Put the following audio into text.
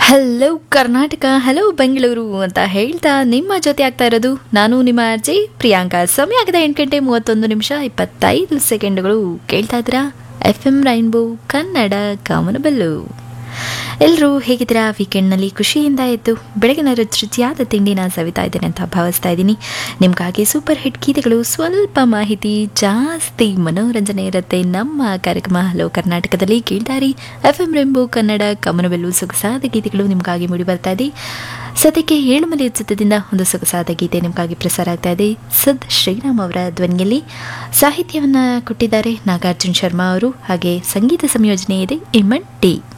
hello Karnataka hello Bengaluru ಅಂತ ಹೇಳ್ತಾ ನಿಮ್ಮ ಜೊತೆ ಆಗ್ತಾ ಇರೋದು ನಾನು ನಿಮ್ಮ ಅರ್ಜಿ ಪ್ರಿಯಾಂಕಾ ಸಮಯ ಆಗಿದೆ ಎಂಟು ಗಂಟೆ ಮೂವತ್ತೊಂದು ನಿಮಿಷ ಇಪ್ಪತ್ತೈದು ಸೆಕೆಂಡ್ಗಳು ಕೇಳ್ತಾ ಇದ್ದೀರಾ F M rainbow Kannada Kamanabillu ಎಲ್ಲರೂ ಹೇಗಿದ್ದೀರಾ ವೀಕೆಂಡ್ನಲ್ಲಿ ಖುಷಿಯಿಂದ ಎದ್ದು ಬೆಳಗಿನ ರುಚಿ ರುಚಿಯಾದ ತಿಂಡಿನ ಸವಿತಾ ಇದ್ದೇನೆ ಅಂತ ಭಾವಿಸ್ತಾ ಇದ್ದೀನಿ ನಿಮಗಾಗಿ ಸೂಪರ್ ಹಿಟ್ ಗೀತೆಗಳು ಸ್ವಲ್ಪ ಮಾಹಿತಿ ಜಾಸ್ತಿ ಮನೋರಂಜನೆ ಇರುತ್ತೆ ನಮ್ಮ ಕಾರ್ಯಕ್ರಮ ಹಲೋ ಕರ್ನಾಟಕದಲ್ಲಿ ಕೇಳ್ದಾರಿ F M rainbow Kannada Kamanabillu ಸೊಗಸಾದ ಗೀತೆಗಳು ನಿಮಗಾಗಿ ಮೂಡಿ ಬರ್ತಾ ಇದೆ ಸದ್ಯಕ್ಕೆ ಏಳು ಮಲೆ ಚಿತ್ರದಿಂದ ಒಂದು ಸೊಗಸಾದ ಗೀತೆ ನಿಮಗಾಗಿ ಪ್ರಸಾರ ಆಗ್ತಾ ಇದೆ ಸದ್ ಶ್ರೀರಾಮ್ ಅವರ ಧ್ವನಿಯಲ್ಲಿ ಸಾಹಿತ್ಯವನ್ನು ಕೊಟ್ಟಿದ್ದಾರೆ ನಾಗಾರ್ಜುನ್ ಶರ್ಮಾ ಅವರು ಹಾಗೆ ಸಂಗೀತ ಸಂಯೋಜನೆ ಇದೆ ಇಮನ್ ಟಿ